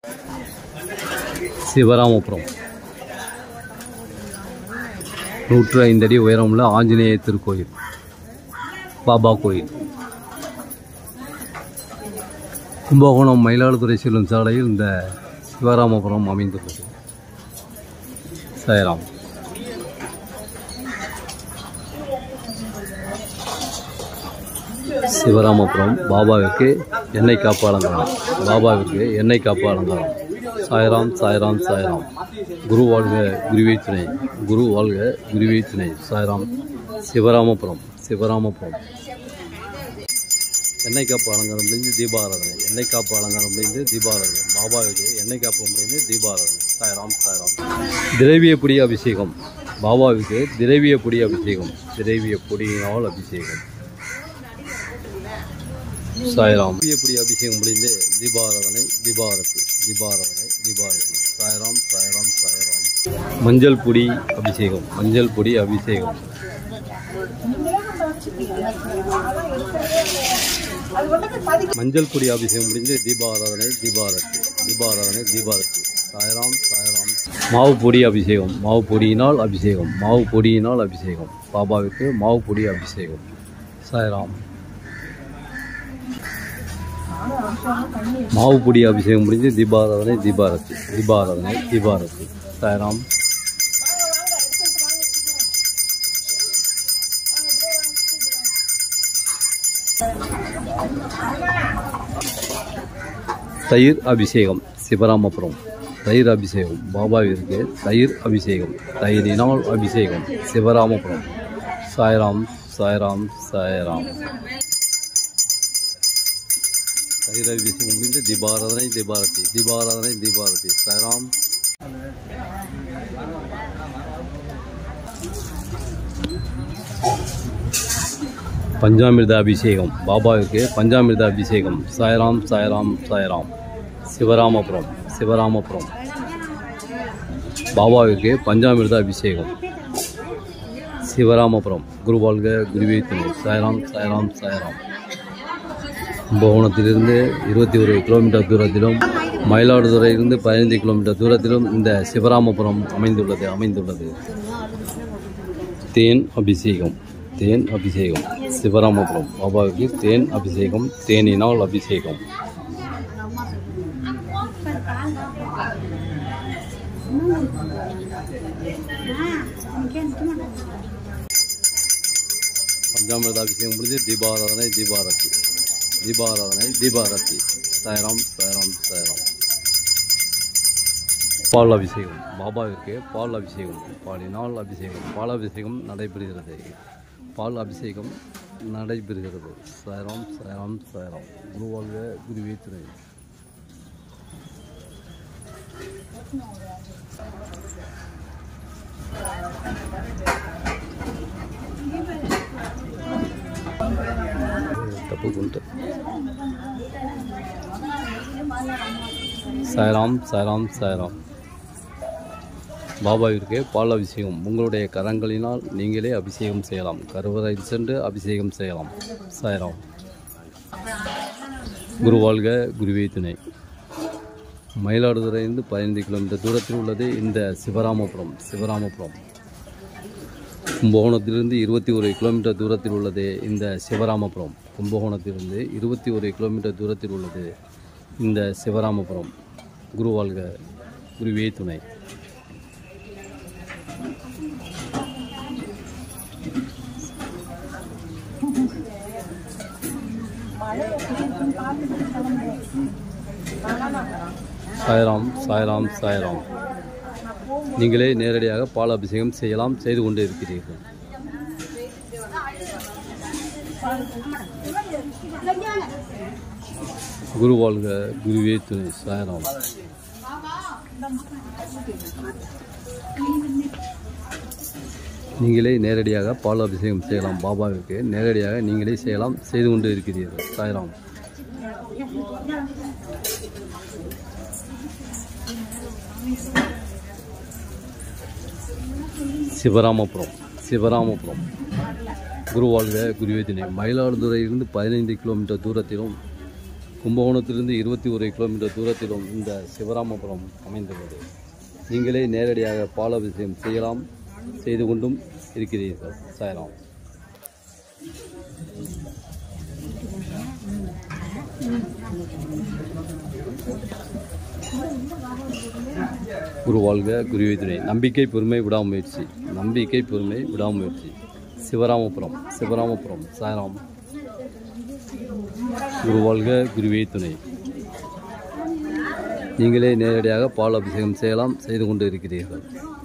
சிவராமபுரம் நூற்று ஐந்து அடி உயரமுள்ள ஆஞ்சநேய திருக்கோயில் பாபா கோயில் கும்பகோணம் மயிலாடுதுறை செல்லும் சாலையில் இந்த சிவராமபுரம் அமைந்துள்ளது சாய்ராம் சிவராமபுரம் பாபாவிற்கு எண்ணெய் காப்பு அலங்காரம் பாபாவிற்கு எண்ணெய் காப்பு அலங்காரம் சாய்ராம் சாய்ராம் சாய்ராம் குரு வாழ்க குருவே துணை குரு வாழ்க குருவே துணை சாய்ராம் சிவராமபுரம் சிவராமபுரம் எண்ணெய் காப்பு அலங்காரம் முடிந்து தீபாராதனை எண்ணெய் காப்பு அலங்காரம் முடிந்து தீபாராதனை பாபாவுக்கு எண்ணெய் காப்பு முடிந்து தீபாராதனை சாய்ராம் சாய்ராம் திரவிய பொடி அபிஷேகம் பாபாவுக்கு திரவிய பொடி அபிஷேகம் திரவிய பொடியினால் அபிஷேகம் சாய்ராம் எப்படி அபிஷேகம் முடிந்து தீபாராதனை தீபாரதி தீபாராதனை தீபாரதி சாய்ராம் சாய்ராம் சாய்ராம் மஞ்சள் பொடி அபிஷேகம் மஞ்சள் பொடி அபிஷேகம் மஞ்சள் பொடி அபிஷேகம் முடிந்து தீபாராதனை தீபாரதி தீபாராதனை தீபாரதி சாய்ராம் சாய்ராம் மாவு பொடி அபிஷேகம் மாவு பொடியினால் அபிஷேகம் மாவு பொடியினால் அபிஷேகம் பாபாவுக்கு மாவு பொடி அபிஷேகம் சாய்ராம் மாவு பொடி அபிஷேகம் முடிஞ்சு தீபாராதனை தீபாரதி தீபாராதனை தீபாரதி சாய்ராம் தயிர் அபிஷேகம் சிவராமபுரம் தயிர் அபிஷேகம் பாபாவிற்கு தயிர் அபிஷேகம் தயிரினால் அபிஷேகம் சிவராமபுரம் சாய்ராம் சாய்ராம் சாய்ராம் தயிர் அபிஷேகம் முடிந்து தீபாராதனை தீபாரதி தீபாராதனை தீபாரதி சாய்ராம் பஞ்சாமிர்த அபிஷேகம் பாபாவுக்கு பஞ்சாமிர்த அபிஷேகம் சாய்ராம் சாய்ராம் சாய்ராம் சிவராமபுரம் சிவராமபுரம் பாபாவுக்கு பஞ்சாமிர்த அபிஷேகம் சிவராமபுரம் குருவாழ்க குருவே துணை சாய்ராம் சாய்ராம் சாய்ராம் கும்பகோணத்திலிருந்து இருபத்தி ஒரு கிலோமீட்டர் தூரத்திலும் மயிலாடுதுறையிலிருந்து பதினைந்து கிலோமீட்டர் தூரத்திலும் இந்த சிவராமபுரம் அமைந்துள்ளது அமைந்துள்ளது தேன் அபிஷேகம் தேன் அபிஷேகம் சிவராமபுரம் பாபாவுக்கு தேன் அபிஷேகம் தேனினால் அபிஷேகம் பஞ்சாமிரத அபிஷேகம் முடிஞ்சு தீபாராதனை தீபாரதி தீபாராதனை தீபாரதி சாய்ராம் சாய்ராம் சாய்ராம் பால் அபிஷேகம் பாபாவிற்கு பால் அபிஷேகம் பாலினால் அபிஷேகம் பால் அபிஷேகம் நடைபெறுகிறது பால் அபிஷேகம் நடைபெறுகிறது சாய்ராம் சாய்ராம் சாய்ராம் குருவாழ்க குருவே துணை తప్పకుంటే சாய்ராம் சாய்ராம் சாய்ராம் பாபாவிற்கு பால் அபிஷேகம் உங்களுடைய கரங்களினால் நீங்களே அபிஷேகம் செய்யலாம் கருவறை சென்று அபிஷேகம் செய்யலாம் சாய்ராம் குரு வாழ்க குருவே துணை மயிலாடுதுறையிலிருந்து பதினைந்து கிலோமீட்டர் தூரத்தில் உள்ளது இந்த சிவராமபுரம் சிவராமபுரம் கும்பகோணத்திலிருந்து இருபத்தி ஒரு கிலோமீட்டர் தூரத்தில் உள்ளது இந்த சிவராமபுரம் கும்பகோணத்திலிருந்து இருபத்தி ஒரு கிலோமீட்டர் தூரத்தில் உள்ளது இந்த சிவராமபுரம் குரு வாழ்க குருவே துணை சாய்ராம் சாய்ராம் சாய்ராம் நீங்களே நேரடியாக பால் அபிஷேகம் செய்யலாம் செய்து கொண்டு இருக்கிறீர்கள் குரு வாழ்க குருவே துணை சாய்ராம் நீங்களே நேரடியாக பால் அபிஷேகம் செய்யலாம் பாபாவிற்கு நேரடியாக நீங்களே செய்யலாம் செய்து கொண்டு இருக்கிறீர்கள் சாய்ராம் சிவராமபுரம் சிவராமபுரம் குருவாழ்க குருவேதினை மயிலாடுதுறையிலிருந்து பதினைந்து கிலோமீட்டர் தூரத்திலும் கும்பகோணத்திலிருந்து இருபத்தி ஒரு கிலோமீட்டர் தூரத்திலும் இந்த சிவராமபுரம் அமைந்துள்ளது நீங்களே நேரடியாக பாலாபிஷேகம் செய்யலாம் செய்து கொண்டும் இருக்கிறீர்கள் சாயலாம் குரு வாழ்க குருவை துணை நம்பிக்கை பொறுமை விடாமுயற்சி நம்பிக்கை பொறுமை விடாமுயற்சி சிவராமபுரம் சிவராமபுரம் சாயராம் குரு வாழ்க குருவே துணை நீங்களே நேரடியாக பால் அபிஷேகம் செய்யலாம் செய்து கொண்டு இருக்கிறீர்கள்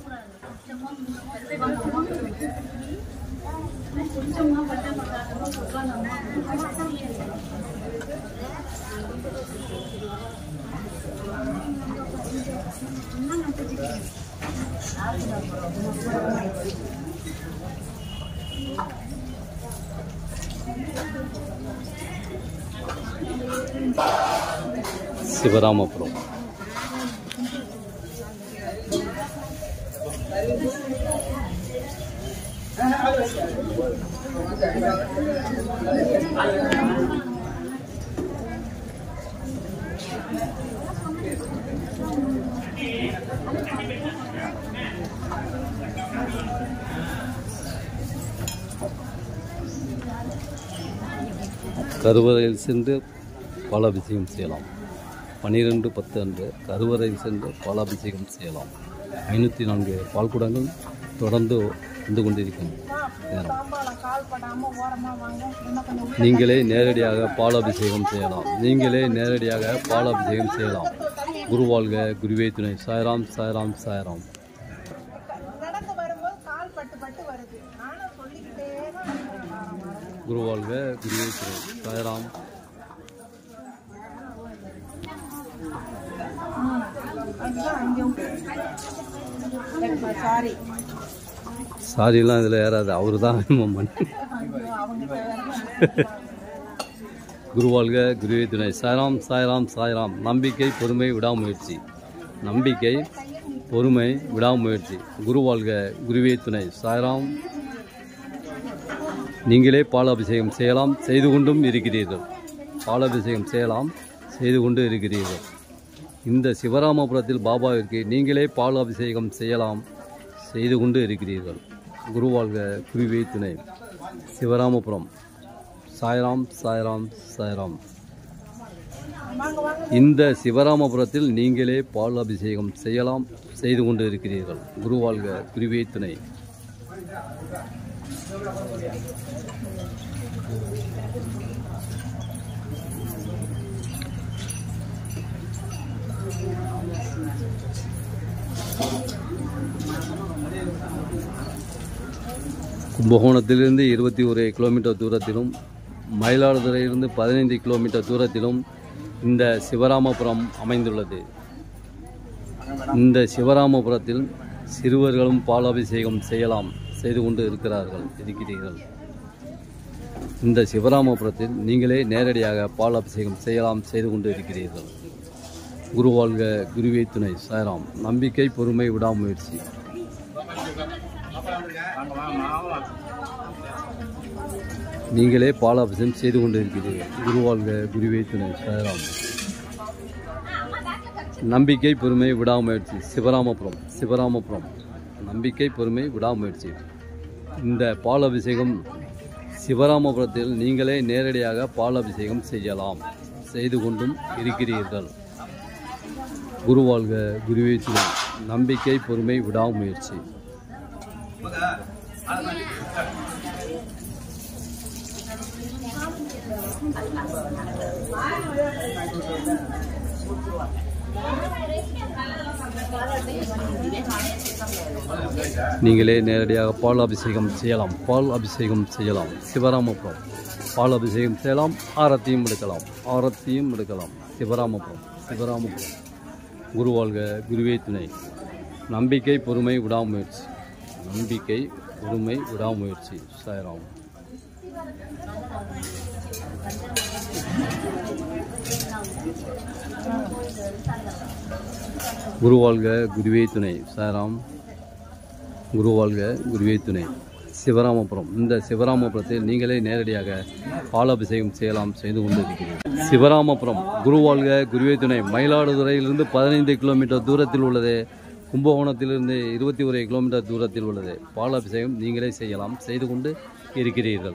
சிவராமபுரம் கருவறையில் சென்று பாலாபிஷேகம் செய்யலாம் பன்னிரெண்டு பத்து அன்று கருவறையில் சென்று பாலாபிஷேகம் செய்யலாம் ஐநூற்றி நான்கு பால்குடங்கள் தொடர்ந்து வந்து கொண்டிருக்கும் நேரம் நீங்களே நேரடியாக பாலாபிஷேகம் செய்யலாம் நீங்களே நேரடியாக பாலாபிஷேகம் செய்யலாம் குருவாழ்க குருவே துணை சாய்ராம் சாய்ராம் சாய்ராம் நடந்து வரும்போது கால் பட்டு பட்டு வருது நானும் சொல்லிக்கிட்டே தான் இருக்கேன் வாரம் வாரம். குருவாழ்க குருவே துணை சாய்ராம் அதுதான் அங்கே சாரி சாரியெல்லாம் இதில் ஏறாது அவர் தான் பண்ணி அவங்க குருவாழ்க குருவே துணை சாய்ராம் சாய்ராம் சாய்ராம் நம்பிக்கை பொறுமை விடாமுயற்சி நம்பிக்கை பொறுமை விடாமுயற்சி குருவாழ்க குருவே துணை சாய்ராம் நீங்களே பாலாபிஷேகம் செய்யலாம் செய்து கொண்டும் இருக்கிறீர்கள் பாலாபிஷேகம் செய்யலாம் செய்து கொண்டு இருக்கிறீர்கள் இந்த சிவராமபுரத்தில் பாபாவிற்கு நீங்களே பாலாபிஷேகம் செய்யலாம் செய்து கொண்டு இருக்கிறீர்கள் குருவாழ்க குருவே துணை சிவராமபுரம் சாய்ராம் சாய்ராம் சாய்ராம் வாங்க வாங்க இந்த சிவராமபுரத்தில் நீங்களே பால் அபிஷேகம் செய்யலாம் செய்து கொண்டு இருக்கிறீர்கள் குருவாழ்க குருவே துணை கும்பகோணத்திலிருந்து இருபத்தி ஒரு கிலோமீட்டர் தூரத்திலும் மயிலாடுதுறையிலிருந்து பதினைந்து கிலோமீட்டர் தூரத்திலும் இந்த சிவராமபுரம் அமைந்துள்ளது இந்த சிவராமபுரத்தில் சிறுவர்களும் பாலாபிஷேகம் செய்யலாம் செய்து கொண்டு இருக்கிறார்கள் இருக்கிறீர்கள் இந்த சிவராமபுரத்தில் நீங்களே நேரடியாக பால் அபிஷேகம் செய்யலாம் செய்து கொண்டு இருக்கிறீர்கள் குருவாழ்க குருவே துணை சாய்ராம் நம்பிக்கை பொறுமை விடாமுயற்சி நீங்களே பாலாபிஷேகம் செய்து கொண்டு இருக்கிறீர்கள் குருவாழ்க குருவே துணை சாய்ராம் நம்பிக்கை பொறுமை விடாமுயற்சி சிவராமபுரம் சிவராமபுரம் நம்பிக்கை பொறுமை விடாமுயற்சி இந்த பால் அபிஷேகம் சிவராமபுரத்தில் நீங்களே நேரடியாக பால் அபிஷேகம் செய்யலாம் செய்து கொண்டும் இருக்கிறீர்கள் குருவாழ்க குருவே துணை நம்பிக்கை பொறுமை விடாமுயற்சி நீங்களே நேரடியாக பால் அபிஷேகம் செய்யலாம் பால் அபிஷேகம் செய்யலாம் சிவராமபுரம் பால் அபிஷேகம் செய்யலாம் ஆரத்தியும் எடுக்கலாம் ஆரத்தியும் எடுக்கலாம் சிவராமபுரம் சிவராமபுரம் குருவாழ்க குருவே துணை நம்பிக்கை பொறுமை விடாமுயற்சி நம்பிக்கை பொறுமை விடாமுயற்சி சாய்ராம் குருவாழ்க குருவே துணை சாய்ராம் குருவாழ்க குருவே துணை சிவராமபுரம் இந்த சிவராமபுரத்தில் நீங்களே நேரடியாக பாலாபிஷேகம் செய்யலாம் செய்து கொண்டிருக்கிறீர்கள் சிவராமபுரம் குருவாழ்க குருவே துணை மயிலாடுதுறையிலிருந்து பதினைந்து கிலோமீட்டர் தூரத்தில் உள்ளது கும்பகோணத்திலிருந்து இருபத்தி ஒரு கிலோமீட்டர் தூரத்தில் உள்ளது பாலாபிஷேகம் நீங்களே செய்யலாம் செய்து கொண்டு இருக்கிறீர்கள்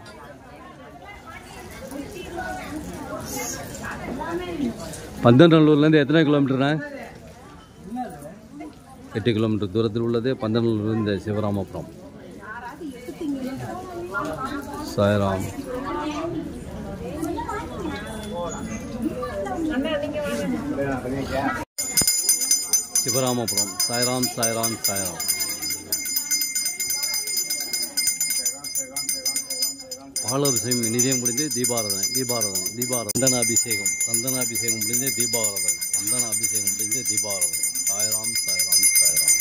பந்தநல்லூர்லேருந்து எத்தனை கிலோமீட்டர்ண்ணே எட்டு கிலோமீட்டர் தூரத்தில் உள்ளது பந்தநல்லூர்லேருந்து சிவராமபுரம் சாய்ராம் சிவராமபுரம் சாய்ராம் சாய்ராம் சாய்ராம் பாலாபிஷேகம் இனிதே முடிந்து தீபாராதனை தீபாராதனை தீபாராதனை சந்தன அபிஷேகம் சந்தன அபிஷேகம் முடிந்து தீபாராதனை சந்தன அபிஷேகம் முடிந்து தீபாராதனை சாய்ராம் சாய்ராம் சாய்ராம்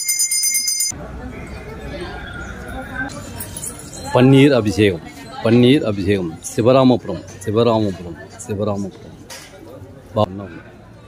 பன்னீர் அபிஷேகம் பன்னீர் அபிஷேகம் சிவராமபுரம் சிவராமபுரம் சிவராமபுரம் வர்ணம்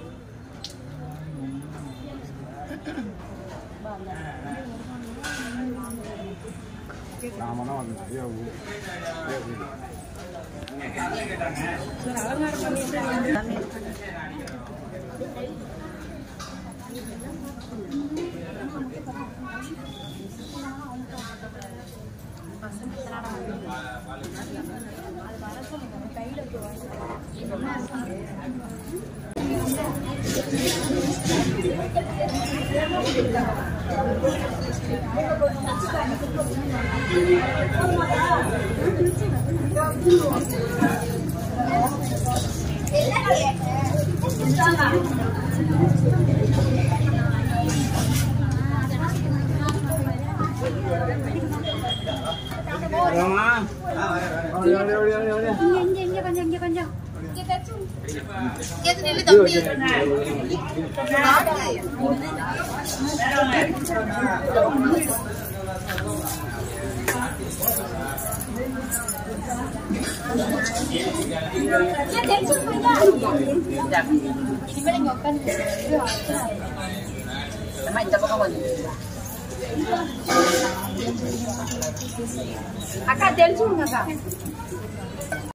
இங்க இங்க கொஞ்சம் இங்க கொஞ்சம் அக்கா தெரிஞ்சு விடுங்க அக்கா